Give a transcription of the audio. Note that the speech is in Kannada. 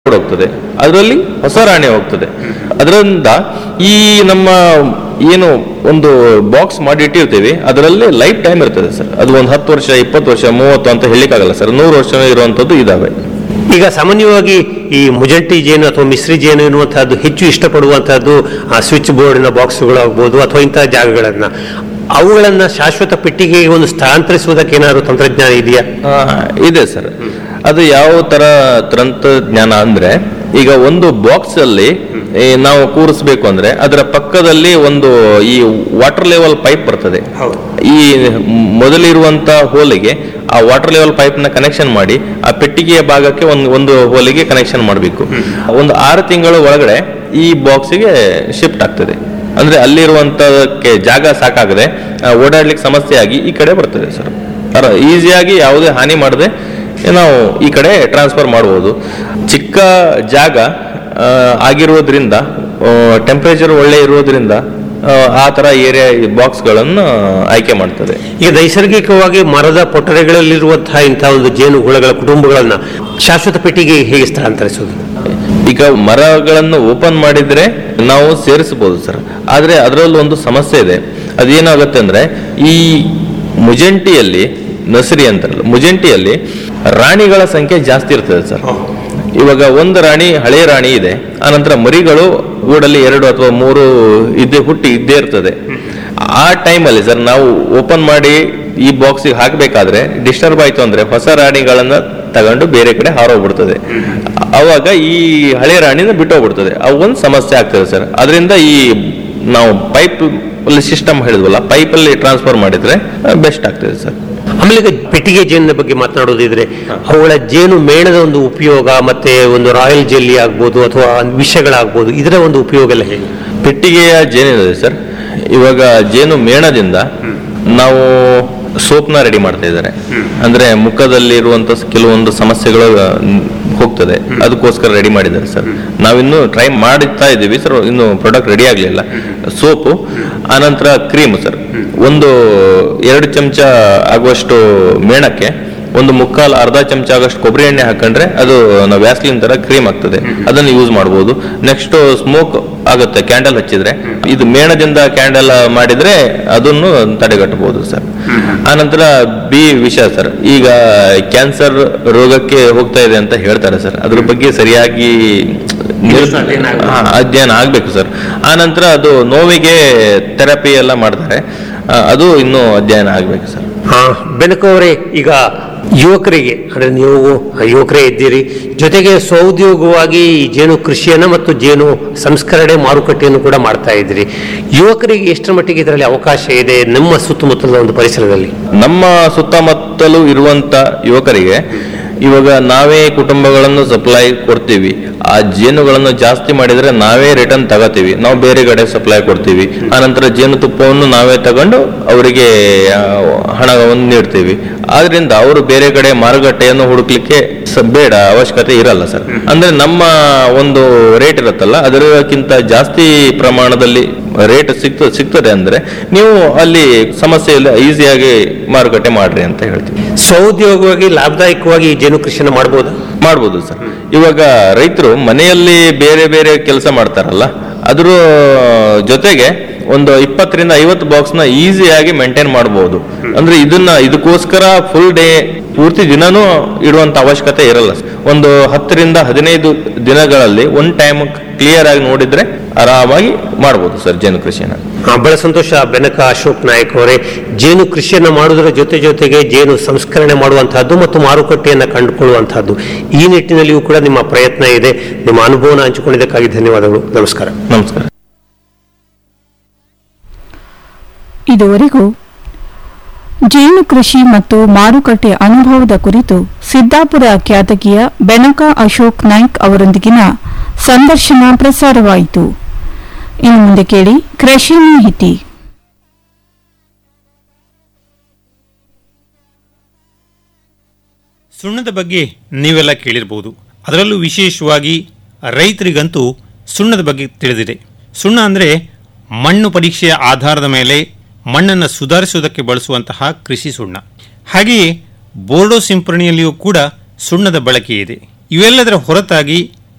ಹೋಗ್ತದೆ ಅದರಲ್ಲಿ ಹೊಸ ರಾಣಿ ಹೋಗ್ತದೆ ಅದರಿಂದ ಈ ನಮ್ಮ ಏನು ಒಂದು ಬಾಕ್ಸ್ ಮಾಡಿ ಇಟ್ಟಿರ್ತೀವಿ ಅದರಲ್ಲಿ ಲೈಫ್ ಟೈಮ್ ಇರ್ತದೆ ಸರ್ ಅದು ಒಂದು ಹತ್ತು ವರ್ಷ ಇಪ್ಪತ್ತು ವರ್ಷ ಮೂವತ್ತು ಅಂತ ಹೇಳಿಕ್ಕಾಗಲ್ಲ ಸರ್ ನೂರು ವರ್ಷ ಇರುವಂತದ್ದು ಇದಾವೆ ಈಗ ಸಾಮಾನ್ಯವಾಗಿ ಈ ಮುಜಂಟಿ ಜೇನು ಅಥವಾ ಮಿಶ್ರಿ ಜೇನು ಎನ್ನುವಂತಹದ್ದು ಹೆಚ್ಚು ಇಷ್ಟಪಡುವಂತಹದ್ದು ಆ ಸ್ವಿಚ್ ಬೋರ್ಡಿನ ಬಾಕ್ಸ್ಗಳಾಗ್ಬೋದು ಅಥವಾ ಇಂತಹ ಜಾಗಗಳನ್ನ ಅವುಗಳನ್ನ ಶಾಶ್ವತ ಪೆಟ್ಟಿಗೆಗೆ ಒಂದು ಸ್ಥಳಾಂತರಿಸುವುದಕ್ಕೆ ಏನಾದ್ರು ತಂತ್ರಜ್ಞಾನ ಇದೆಯಾ ಆ, ಇದೆ ಸರ್ ಅದು ಯಾವ ತರ ತಂತ್ರಜ್ಞಾನ ಅಂದ್ರೆ ಈಗ ಒಂದು ಬಾಕ್ಸ್ ಅಲ್ಲಿ ಈ ನಾವು ಕೂರಿಸ್ಬೇಕು ಅಂದ್ರೆ ಅದರ ಪಕ್ಕದಲ್ಲಿ ಒಂದು ಈ ವಾಟರ್ ಲೆವೆಲ್ ಪೈಪ್ ಬರ್ತದೆ ಹೌದು. ಈ ಮೊದಲಿರುವಂತ ಹೋಲಿಗೆ ಆ ವಾಟರ್ ಲೆವೆಲ್ ಪೈಪ್ ನ ಕನೆಕ್ಷನ್ ಮಾಡಿ ಆ ಪೆಟ್ಟಿಗೆಯ ಭಾಗಕ್ಕೆ ಒಂದು ಒಂದು ಹೋಲಿಗೆ ಕನೆಕ್ಷನ್ ಮಾಡಬೇಕು ಒಂದು ಆರು ತಿಂಗಳ ಒಳಗಡೆ ಈ ಬಾಕ್ಸಿಗೆ ಶಿಫ್ಟ್ ಆಗ್ತದೆ ಅಂದ್ರೆ ಅಲ್ಲಿರುವಂತಕ್ಕೆ ಜಾಗ ಸಾಕಾಗದೆ ಆ, ಓಡಾಡ್ಲಿಕ್ಕೆ ಸಮಸ್ಯೆ ಆಗಿ ಈ ಕಡೆ ಬರ್ತದೆ ಸರ್ ಈಸಿಯಾಗಿ ಯಾವುದೇ ಹಾನಿ ಮಾಡದೆ ನಾವು ಈ ಕಡೆ ಟ್ರಾನ್ಸ್ಫರ್ ಮಾಡಬಹುದು ಚಿಕ್ಕ ಜಾಗ ಆ, ಆಗಿರೋದ್ರಿಂದ ಟೆಂಪರೇಚರ್ ಒಳ್ಳೆ ಇರೋದ್ರಿಂದ ಆ, ಆ ತರ ಏರಿಯಾ ಬಾಕ್ಸ್ಗಳನ್ನು ಆಯ್ಕೆ ಮಾಡ್ತದೆ ಈಗ ನೈಸರ್ಗಿಕವಾಗಿ ಮರದ ಪೊಟರೆಗಳಲ್ಲಿರುವಂತಹ ಇಂತಹ ಒಂದು ಜೇನು ಹುಳಗಳ ಕುಟುಂಬಗಳನ್ನ ಶಾಶ್ವತ ಪೆಟ್ಟಿಗೆಗೆ ಹೇಗೆ ಸ್ಥಳಾಂತರಿಸುವುದು ಈಗ ಮರಗಳನ್ನು ಓಪನ್ ಮಾಡಿದ್ರೆ ನಾವು ಸೇರಿಸಬಹುದು ಸರ್ ಆದ್ರೆ ಅದರಲ್ಲಿ ಒಂದು ಸಮಸ್ಯೆ ಇದೆ ಅದೇನಾಗುತ್ತೆ ಅಂದ್ರೆ ಈ ಮುಜಂಟಿಯಲ್ಲಿ ನರ್ಸರಿ ಅಂತಾರಲ್ಲ ಮುಜಂಟಿಯಲ್ಲಿ ರಾಣಿಗಳ ಸಂಖ್ಯೆ ಜಾಸ್ತಿ ಇರ್ತದೆ ಸರ್ ಇವಾಗ ಒಂದು ರಾಣಿ ಹಳೆ ರಾಣಿ ಇದೆ ಆನಂತರ ಮರಿಗಳು ಗೂಡಲ್ಲಿ ಎರಡು ಅಥವಾ ಮೂರು ಇದ್ದೇ ಹುಟ್ಟಿ ಇದ್ದೇ ಇರ್ತದೆ ಆ ಟೈಮಲ್ಲಿ ಸರ್ ನಾವು ಓಪನ್ ಮಾಡಿ ಈ ಬಾಕ್ಸಿಗೆ ಹಾಕಬೇಕಾದ್ರೆ ಡಿಸ್ಟರ್ಬ್ ಆಯ್ತು ಅಂದ್ರೆ ಹೊಸ ರಾಣಿಗಳನ್ನ ತಗೊಂಡು ಬೇರೆ ಕಡೆ ಹಾರೋಗ್ಬಿಡ್ತದೆ ಅವಾಗ ಈ ಹಳೆ ರಾಣಿನ ಬಿಟ್ಟೋಗ್ಬಿಡ್ತದೆ ಅವು ಒಂದು ಸಮಸ್ಯೆ ಆಗ್ತದೆ ಸರ್ ಅದರಿಂದ ಈ ನಾವು ಪೈಪ್ ಸಿಸ್ಟಮ್ ಹೇಳಿದ್ವಲ್ಲ ಪೈಪಲ್ಲಿ ಟ್ರಾನ್ಸ್ಫರ್ ಮಾಡಿದ್ರೆ ಬೆಸ್ಟ್ ಆಗ್ತದೆ ಸರ್ ಆಮೇಲೆ ಈಗ ಪೆಟ್ಟಿಗೆ ಜೇನಿನ ಬಗ್ಗೆ ಮಾತನಾಡೋದಿದ್ರೆ ಅವುಗಳ ಜೇನು ಮೇಣದ ಒಂದು ಉಪಯೋಗ ಮತ್ತೆ ಒಂದು ರಾಯಲ್ ಜೆಲ್ಲಿ ಆಗ್ಬೋದು ಅಥವಾ ವಿಷಗಳಾಗ್ಬೋದು ಇದರ ಒಂದು ಉಪಯೋಗ ಎಲ್ಲ ಹೇಗೆ ಪೆಟ್ಟಿಗೆಯ ಜೇನಿದೆ ಸರ್ ಇವಾಗ ಜೇನು ಮೇಣದಿಂದ ನಾವು ಸೋಪ್ನ ರೆಡಿ ಮಾಡ್ತಾ ಇದ್ದಾರೆ ಅಂದ್ರೆ ಮುಖದಲ್ಲಿ ಇರುವಂತ ಕೆಲವೊಂದು ಸಮಸ್ಯೆಗಳು ಆ, ನ್- ಹೋಗ್ತದೆ ಅದಕ್ಕೋಸ್ಕರ ರೆಡಿ ಮಾಡಿದ್ದಾರೆ ಸರ್ ನಾವಿನ್ನು ಟ್ರೈ ಮಾಡುತ್ತಾ ಇದ್ದೀವಿ ಸರ್ ಇನ್ನು ಪ್ರಾಡಕ್ಟ್ ರೆಡಿ ಆಗಲಿಲ್ಲ ಸೋಪು ಆನಂತರ ಕ್ರೀಮ್ ಸರ್ ಒಂದು ಎರಡು ಚಮಚ ಆಗುವಷ್ಟು ಮೇಣಕ್ಕೆ ಒಂದು ಮುಕ್ಕಾಲು ಅರ್ಧ ಚಮಚ ಆಗಷ್ಟು ಕೊಬ್ಬರಿ ಎಣ್ಣೆ ಹಾಕೊಂಡ್ರೆ ಅದು ನಾವು ವ್ಯಾಸ್ಲಿನ್ ತರ ಕ್ರೀಮ್ ಆಗ್ತದೆ ಅದನ್ನು ಯೂಸ್ ಮಾಡ್ಬೋದು ನೆಕ್ಸ್ಟ್ ಸ್ಮೋಕ್ ಆಗುತ್ತೆ ಕ್ಯಾಂಡಲ್ ಹಚ್ಚಿದ್ರೆ ಇದು ಮೇಣದಿಂದ ಕ್ಯಾಂಡಲ್ ಮಾಡಿದ್ರೆ ಅದನ್ನು ತಡೆಗಟ್ಟಬಹುದು ಸರ್ ಆನಂತರ ಬಿ ವಿಷ ಸರ್ ಈಗ ಕ್ಯಾನ್ಸರ್ ರೋಗಕ್ಕೆ ಹೋಗ್ತಾ ಇದೆ ಅಂತ ಹೇಳ್ತಾರೆ ಸರ್ ಅದ್ರ ಬಗ್ಗೆ ಸರಿಯಾಗಿ ನಿರ್- ಅಧ್ಯಯನ ಆಗ್ಬೇಕು. ಹಾ, ಅಧ್ಯಯನ ಆಗ್ಬೇಕು ಸರ್ ಆನಂತರ ಅದು ನೋವಿಗೆ ಥೆರಪಿ ಎಲ್ಲ ಮಾಡ್ತಾರೆ ಆ, ಅದು ಇನ್ನೂ ಅಧ್ಯಯನ ಆಗ್ಬೇಕು ಸರ್ ಹಾ ಬೆನಕು ಅವರೇ ಈಗ ಯುವಕರಿಗೆ ಅಂದ್ರೆ ನೀವು ಯುವಕರೇ ಇದ್ದೀರಿ ಜೊತೆಗೆ ಸ್ವಉದ್ಯೋಗವಾಗಿ ಈ ಜೇನು ಕೃಷಿಯನ್ನ ಮತ್ತು ಜೇನು ಸಂಸ್ಕರಣೆ ಮಾರುಕಟ್ಟೆಯನ್ನು ಕೂಡ ಮಾಡ್ತಾ ಇದ್ದೀರಿ ಯುವಕರಿಗೆ ಎಷ್ಟರ ಮಟ್ಟಿಗೆ ಇದರಲ್ಲಿ ಅವಕಾಶ ಇದೆ ನಮ್ಮ ಸುತ್ತಮುತ್ತಲ ಒಂದು ಪರಿಸರದಲ್ಲಿ ನಮ್ಮ ಸುತ್ತಮುತ್ತಲೂ ಇರುವಂತ ಯುವಕರಿಗೆ ಇವಾಗ ನಾವೇ ಕುಟುಂಬಗಳನ್ನು ಸಪ್ಲೈ ಕೊಡ್ತೀವಿ ಆ ಜೇನುಗಳನ್ನು ಜಾಸ್ತಿ ಮಾಡಿದ್ರೆ ನಾವೇ ರಿಟರ್ನ್ ತಗೋತೀವಿ ನಾವು ಬೇರೆ ಕಡೆ ಸಪ್ಲೈ ಕೊಡ್ತೀವಿ ಆನಂತರ ಜೇನುತುಪ್ಪವನ್ನು ನಾವೇ ತಗೊಂಡು ಅವರಿಗೆ ಆ, ಹಣವನ್ನು ನೀಡ್ತೀವಿ ಆದ್ರಿಂದ ಅವರು ಬೇರೆ ಕಡೆ ಮಾರುಕಟ್ಟೆಯನ್ನು ಹುಡುಕ್ಲಿಕ್ಕೆ ಸ- ಬೇಡ ಅವಶ್ಯಕತೆ ಇರಲ್ಲ ಸರ್ ಅಂದ್ರೆ ನಮ್ಮ ಒಂದು ರೇಟ್ ಇರುತ್ತಲ್ಲ ಅದಕ್ಕಿಂತ ಜಾಸ್ತಿ ಪ್ರಮಾಣದಲ್ಲಿ ರೇಟ್ ಸಿಗ್ತ ಸಿಗ್ತದೆ ಅಂದ್ರೆ ನೀವು ಅಲ್ಲಿ ಸಮಸ್ಯೆ ಇಲ್ಲ ಈಸಿಯಾಗಿ ಮಾರುಕಟ್ಟೆ ಮಾಡ್ರಿ ಅಂತ ಹೇಳ್ತೀವಿ ಸ್ವಉದ್ಯೋಗವಾಗಿ ಲಾಭದಾಯಕವಾಗಿ ಈ ಜೇನು ಕೃಷಿಯನ್ನು ಮಾಡಬಹುದಾ ಮಾಡ್ಬೋದು ಸರ್ ಇವಾಗ ರೈತರು ಮನೆಯಲ್ಲಿ ಬೇರೆ ಬೇರೆ ಕೆಲಸ ಮಾಡ್ತಾರಲ್ಲ ಅದ್ರ ಜೊತೆಗೆ ಒಂದು ಇಪ್ಪತ್ತರಿಂದ ಐವತ್ತು ಬಾಕ್ಸ್ ನ ಈಸಿಯಾಗಿ ಮೇಂಟೈನ್ ಮಾಡಬಹುದು ಅಂದ್ರೆ ಇದನ್ನ ಇದಕ್ಕೋಸ್ಕರ ಫುಲ್ ಡೇ ಪೂರ್ತಿ ದಿನನೂ ಇಡುವಂತ ಅವಶ್ಯಕತೆ ಇರಲ್ಲ ಒಂದು ಹತ್ತರಿಂದ ಹದಿನೈದು ದಿನಗಳಲ್ಲಿ ಒಂದ್ ಟೈಮ್ ಕ್ಲಿಯರ್ ಆಗಿ ನೋಡಿದ್ರೆ ಆರಾಮಾಗಿ ಮಾಡ್ಬೋದು ಸರ್ ಜೇನು ಕೃಷಿನ ಆ, ಬಹಳ ಸಂತೋಷ ಬೆನಕ ಅಶೋಕ್ ನಾಯಕ್ ಅವರೇ ಜೇನು ಕೃಷಿಯನ್ನ ಮಾಡುವುದರ ಜೊತೆ ಜೊತೆಗೆ ಜೇನು ಸಂಸ್ಕರಣೆ ಮಾಡುವಂತಹದ್ದು ಮತ್ತು ಮಾರುಕಟ್ಟೆಯನ್ನ ಕಂಡುಕೊಳ್ಳುವಂತಹದ್ದು ಈ ನಿಟ್ಟಿನಲ್ಲಿಯೂ ಕೂಡ ನಿಮ್ಮ ಪ್ರಯತ್ನ ಇದೆ ನಿಮ್ಮ ಅನುಭವನ ಹಂಚಿಕೊಂಡಿದ್ದಕ್ಕಾಗಿ ಧನ್ಯವಾದಗಳು ನಮಸ್ಕಾರ ನಮಸ್ಕಾರ ಇದುವರೆಗೂ ಜೇನು ಕೃಷಿ ಮತ್ತು ಮಾರುಕಟ್ಟೆ ಅನುಭವದ ಕುರಿತು ಸಿದ್ದಾಪುರ ಖ್ಯಾತಕಿಯ ಬೆನಕ ಅಶೋಕ್ ನಾಯ್ಕ್ ಅವರೊಂದಿಗಿನ ಸಂದರ್ಶನ ಪ್ರಸಾರವಾಯಿತು ಇನ್ನು ಮುಂದೆ ಕೇಳಿ ಕೃಷಿ ಮಾಹಿತಿ ಸುಣ್ಣದ ಬಗ್ಗೆ ನೀವೆಲ್ಲ ಕೇಳಿರ್ಬೋದು ಅದರಲ್ಲೂ ವಿಶೇಷವಾಗಿ ರೈತರಿಗಂತೂ ಸುಣ್ಣದ ಬಗ್ಗೆ ತಿಳಿದಿದೆ ಸುಣ್ಣ ಅಂದರೆ ಮಣ್ಣು ಪರೀಕ್ಷೆಯ ಆಧಾರದ ಮೇಲೆ ಮಣ್ಣನ್ನು ಸುಧಾರಿಸುವುದಕ್ಕೆ ಬಳಸುವಂತಹ ಕೃಷಿ ಸುಣ್ಣ ಹಾಗೆಯೇ ಬೋರ್ಡೋ ಸಿಂಪರಣೆಯಲ್ಲಿಯೂ ಕೂಡ ಸುಣ್ಣದ ಬಳಕೆ ಇದೆ ಇವೆಲ್ಲದರ ಹೊರತಾಗಿ